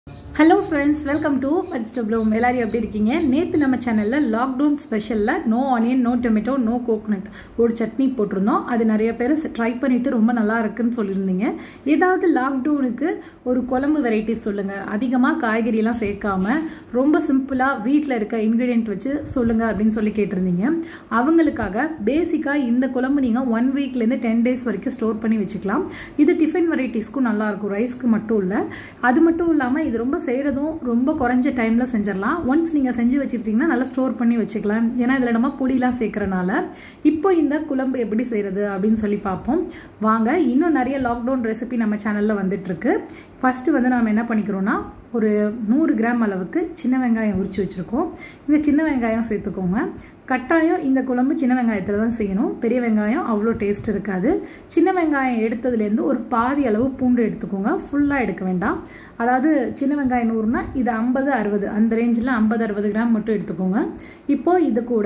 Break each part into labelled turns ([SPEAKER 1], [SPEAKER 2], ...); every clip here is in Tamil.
[SPEAKER 1] ஹலோ ஃப்ரெண்ட்ஸ் வெல்கம் டு வெஜிடபிளும் எல்லாரும் எப்படி இருக்கீங்க நேற்று நம்ம சேனலில் லாக்டவுன் ஸ்பெஷலில் no onion no tomato no coconut ஒரு சட்னி போட்டிருந்தோம் அது நிறைய பேர் ட்ரை பண்ணிட்டு ரொம்ப நல்லா இருக்குன்னு சொல்லியிருந்தீங்க ஏதாவது லாக்டவுனுக்கு ஒரு குழம்பு வெரைட்டிஸ் சொல்லுங்கள் அதிகமாக காய்கறியெல்லாம் சேர்க்காம ரொம்ப சிம்பிளாக வீட்டில் இருக்க இன்க்ரீடியன்ட் வச்சு சொல்லுங்கள் அப்படின்னு சொல்லி கேட்டிருந்தீங்க அவங்களுக்காக பேசிக்காக இந்த குழம்பு நீங்கள் ஒன் வீக்லேருந்து டென் டேஸ் வரைக்கும் ஸ்டோர் பண்ணி வச்சுக்கலாம் இது டிஃபன் வெரைட்டிஸ்க்கும் நல்லாயிருக்கும் ரைஸ்க்கு மட்டும் இல்லை அது மட்டும் இல்லாமல் இது ரொம்ப செய்கிறதும் ரொம்ப குறைஞ்ச டைமில் செஞ்சிடலாம் ஒன்ஸ் நீங்கள் செஞ்சு வச்சுக்கிட்டிங்கன்னா நல்லா ஸ்டோர் பண்ணி வச்சுக்கலாம் ஏன்னா இதில் நம்ம புளிலாம் சேர்க்குறனால இப்போ இந்த குழம்பு எப்படி செய்கிறது அப்படின்னு சொல்லி பார்ப்போம் வாங்க இன்னும் நிறைய லாக்டவுன் ரெசிபி நம்ம சேனலில் வந்துட்டுருக்கு ஃபஸ்ட்டு வந்து நம்ம என்ன பண்ணிக்கிறோன்னா ஒரு நூறு கிராம் அளவுக்கு சின்ன வெங்காயம் உரிச்சு வச்சுருக்கோம் இந்த சின்ன வெங்காயம் சேர்த்துக்கோங்க கட்டாயம் இந்த குழம்பு சின்ன வெங்காயத்தில் தான் செய்யணும் பெரிய வெங்காயம் அவ்வளோ டேஸ்ட் இருக்காது சின்ன வெங்காயம் எடுத்ததுலேருந்து ஒரு பாதி அளவு பூண்டு எடுத்துக்கோங்க ஃபுல்லாக எடுக்க வேண்டாம் அதாவது சின்ன வெங்காயம் நூறுனா இது ஐம்பது அறுபது அந்த ரேஞ்சில் ஐம்பது அறுபது கிராம் மட்டும் எடுத்துக்கோங்க இப்போது இது கூட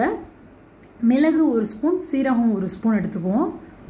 [SPEAKER 1] மிளகு ஒரு ஸ்பூன் சீரகம் ஒரு ஸ்பூன் எடுத்துக்குவோம்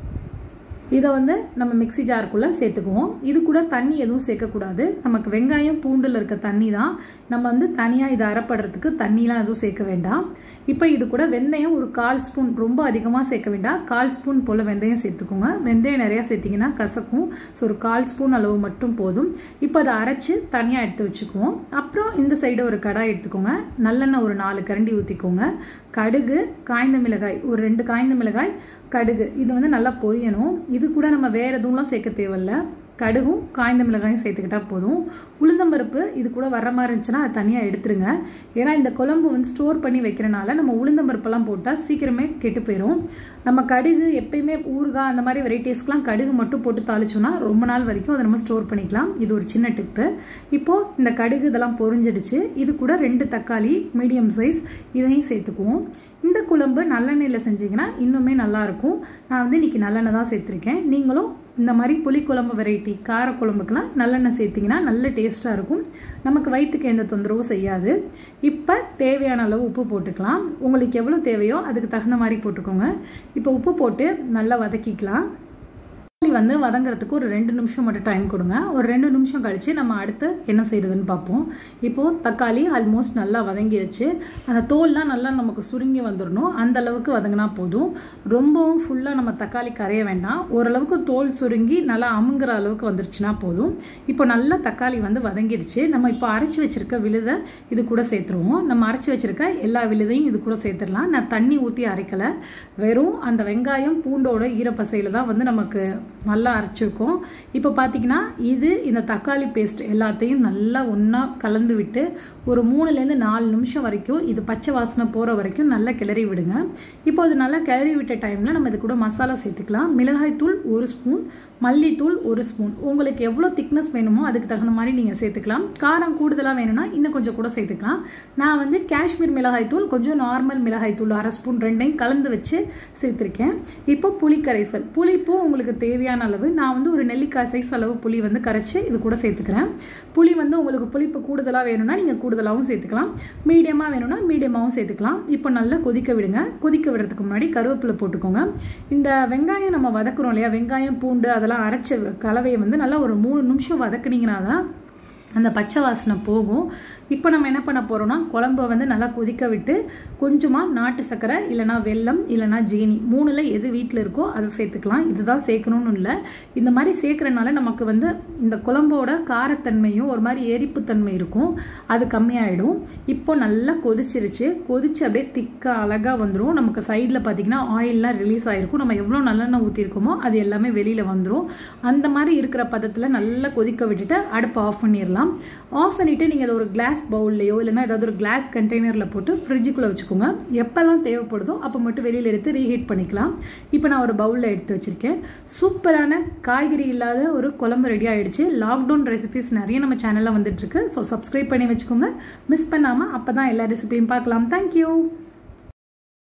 [SPEAKER 1] இதை வந்து நம்ம மிக்சி ஜாருக்குள்ளே சேர்த்துக்குவோம் இது கூட தண்ணி எதுவும் சேர்க்கக்கூடாது நமக்கு வெங்காயம் பூண்டில் இருக்க தண்ணி தான் நம்ம வந்து தனியாக இதை அரைப்படுறதுக்கு தண்ணிலாம் எதுவும் சேர்க்க வேண்டாம் இப்போ இது கூட வெந்தயம் ஒரு கால் ஸ்பூன் ரொம்ப அதிகமாக சேர்க்க வேண்டாம் கால் ஸ்பூன் போல் வெந்தயம் சேர்த்துக்கோங்க வெந்தயம் நிறையா சேர்த்திங்கன்னா கசக்கும் ஸோ ஒரு கால் ஸ்பூன் அளவு மட்டும் போதும் இப்போ அதை அரைச்சி தனியாக எடுத்து வச்சுக்குவோம் அப்புறம் இந்த சைடு ஒரு கடாய் எடுத்துக்கோங்க நல்லெண்ணெய் ஒரு நாலு கரண்டி ஊற்றிக்கோங்க கடுகு காய்ந்த மிளகாய் ஒரு ரெண்டு காய்ந்த மிளகாய் கடுகு இது வந்து நல்லா பொரியணும் இது கூட நம்ம வேறு எதுவும்லாம் சேர்க்க தேவையில்ல கடுகும் காய்ந்த மிளகாயும் சேர்த்துக்கிட்டா போதும் உளுந்தம்பருப்பு இது கூட வர மாதிரி இருந்துச்சுன்னா அது தனியாக எடுத்துருங்க ஏன்னா இந்த குழம்பு வந்து ஸ்டோர் பண்ணி வைக்கிறனால நம்ம உளுந்தம்பருப்பெல்லாம் போட்டால் சீக்கிரமே கெட்டு போயிடும் நம்ம கடுகு எப்பயுமே ஊறுகாய் அந்த மாதிரி வெரைட்டிஸ்க்கெலாம் கடுகு மட்டும் போட்டு தாளிச்சோன்னா ரொம்ப நாள் வரைக்கும் அதை நம்ம ஸ்டோர் பண்ணிக்கலாம் இது ஒரு சின்ன டிப்பு இப்போது இந்த கடுகு இதெல்லாம் பொரிஞ்சிடுச்சு இது கூட ரெண்டு தக்காளி மீடியம் சைஸ் இதையும் சேர்த்துக்குவோம் இந்த குழம்பு நல்லெண்ணெயில் செஞ்சிங்கன்னா இன்னுமே நல்லாயிருக்கும் நான் வந்து இன்றைக்கி நல்லெண்ணெய் தான் சேர்த்துருக்கேன் நீங்களும் இந்த மாதிரி புளிக்குழம்பு வெரைட்டி காரக்குழம்புக்கெலாம் நல்லெண்ணெய் சேர்த்திங்கன்னா நல்ல டேஸ்ட்டாக இருக்கும் நமக்கு வயிற்றுக்கு எந்த தொந்தரவும் செய்யாது இப்போ தேவையான அளவு உப்பு போட்டுக்கலாம் உங்களுக்கு எவ்வளோ தேவையோ அதுக்கு தகுந்த மாதிரி போட்டுக்கோங்க இப்போ உப்பு போட்டு நல்லா வதக்கிக்கலாம் தக்காளி வந்து வதங்குறதுக்கு ஒரு ரெண்டு நிமிஷம் மட்டும் டைம் கொடுங்க ஒரு ரெண்டு நிமிஷம் கழித்து நம்ம அடுத்து என்ன செய்கிறதுன்னு பார்ப்போம் இப்போது தக்காளி ஆல்மோஸ்ட் நல்லா வதங்கிடுச்சு அந்த தோல்லாம் நல்லா நமக்கு சுருங்கி வந்துடணும் அந்த அளவுக்கு வதங்கினா போதும் ரொம்பவும் ஃபுல்லாக நம்ம தக்காளி கரைய வேண்டாம் ஓரளவுக்கு தோல் சுருங்கி நல்லா அமுங்குற அளவுக்கு வந்துருச்சுன்னா போதும் இப்போ நல்லா தக்காளி வந்து வதங்கிடுச்சு நம்ம இப்போ அரைச்சி வச்சுருக்க விழுதை இது கூட சேர்த்துருவோம் நம்ம அரைச்சி வச்சுருக்க எல்லா விழுதையும் இது கூட சேர்த்துடலாம் நான் தண்ணி ஊற்றி அரைக்கலை வெறும் அந்த வெங்காயம் பூண்டோட ஈரப்பசையில் தான் வந்து நமக்கு நல்லா அரைச்சிருக்கோம் இப்போ பார்த்தீங்கன்னா இது இந்த தக்காளி பேஸ்ட் எல்லாத்தையும் நல்லா ஒன்றா கலந்து விட்டு ஒரு மூணுலேருந்து நாலு நிமிஷம் வரைக்கும் இது பச்சை வாசனை போகிற வரைக்கும் நல்லா கிளறி விடுங்க இப்போ அது நல்லா கிளறி விட்ட டைமில் நம்ம இது கூட மசாலா சேர்த்துக்கலாம் மிளகாய்த்தூள் ஒரு ஸ்பூன் மல்லித்தூள் ஒரு ஸ்பூன் உங்களுக்கு எவ்வளோ திக்னஸ் வேணுமோ அதுக்கு தகுந்த மாதிரி நீங்கள் சேர்த்துக்கலாம் காரம் கூடுதலாக வேணும்னா இன்னும் கொஞ்சம் கூட சேர்த்துக்கலாம் நான் வந்து காஷ்மீர் மிளகாய்த்தூள் கொஞ்சம் நார்மல் மிளகாய்த்தூள் அரை ஸ்பூன் ரெண்டையும் கலந்து வச்சு சேர்த்துருக்கேன் இப்போ புளி கரைசல் புளிப்பும் உங்களுக்கு தேவையான அளவு நான் வந்து ஒரு நெல்லிக்காய் சைஸ் அளவு புளி வந்து கரைச்சி இது கூட சேர்த்துக்கிறேன் புளி வந்து உங்களுக்கு புளிப்பு கூடுதலாக வேணும்னா நீங்கள் கூடுதலாகவும் சேர்த்துக்கலாம் மீடியமாக வேணும்னா மீடியமாகவும் சேர்த்துக்கலாம் இப்போ நல்லா கொதிக்க விடுங்க கொதிக்க விடுறதுக்கு முன்னாடி கருவேப்பிலை போட்டுக்கோங்க இந்த வெங்காயம் நம்ம வதக்குறோம் இல்லையா வெங்காயம் பூண்டு அதெல்லாம் அரைச்ச கலவையை வந்து நல்லா ஒரு மூணு நிமிஷம் வதக்குனீங்கன்னா தான் அந்த பச்சை வாசனை போகும் இப்போ நம்ம என்ன பண்ண போகிறோம்னா குழம்பை வந்து நல்லா கொதிக்க விட்டு கொஞ்சமாக நாட்டு சர்க்கரை இல்லைனா வெல்லம் இல்லைனா ஜீனி மூணில் எது வீட்டில் இருக்கோ அதை சேர்த்துக்கலாம் இதுதான் சேர்க்கணும்னு இல்லை இந்த மாதிரி சேர்க்குறனால நமக்கு வந்து இந்த குழம்போட காரத்தன்மையும் ஒரு மாதிரி எரிப்புத்தன்மை இருக்கும் அது கம்மியாயிடும் இப்போ நல்லா கொதிச்சிருச்சு கொதிச்சு அப்படியே திக்காக அழகாக வந்துடும் நமக்கு சைடில் பார்த்தீங்கன்னா ஆயிலெலாம் ரிலீஸ் ஆகிருக்கும் நம்ம எவ்வளோ நல்லெண்ணெய் ஊற்றிருக்கோமோ அது எல்லாமே வெளியில் வந்துடும் அந்த மாதிரி இருக்கிற பதத்தில் நல்லா கொதிக்க விட்டுட்டு அடுப்பு ஆஃப் பண்ணிடலாம் ஆஃப் பண்ணிவிட்டு நீங்கள் அதை ஒரு கிளாஸ் பவுல்லையோ இல்லைனா ஏதாவது ஒரு கிளாஸ் கண்டெய்னரில் போட்டு ஃப்ரிட்ஜுக்குள்ளே வச்சுக்கோங்க எப்போல்லாம் தேவைப்படுதோ அப்போ மட்டும் வெளியில் எடுத்து ரீஹீட் பண்ணிக்கலாம் இப்போ நான் ஒரு பவுலில் எடுத்து வச்சுருக்கேன் சூப்பரான காய்கறி இல்லாத ஒரு குழம்பு ரெடி ஆகிடுச்சு லாக்டவுன் ரெசிபிஸ் நிறைய நம்ம சேனலில் வந்துட்டுருக்கு ஸோ சப்ஸ்கிரைப் பண்ணி வச்சுக்கோங்க மிஸ் பண்ணாமல் அப்போ தான் எல்லா ரெசிபியும் பார்க்கலாம் தேங்க்யூ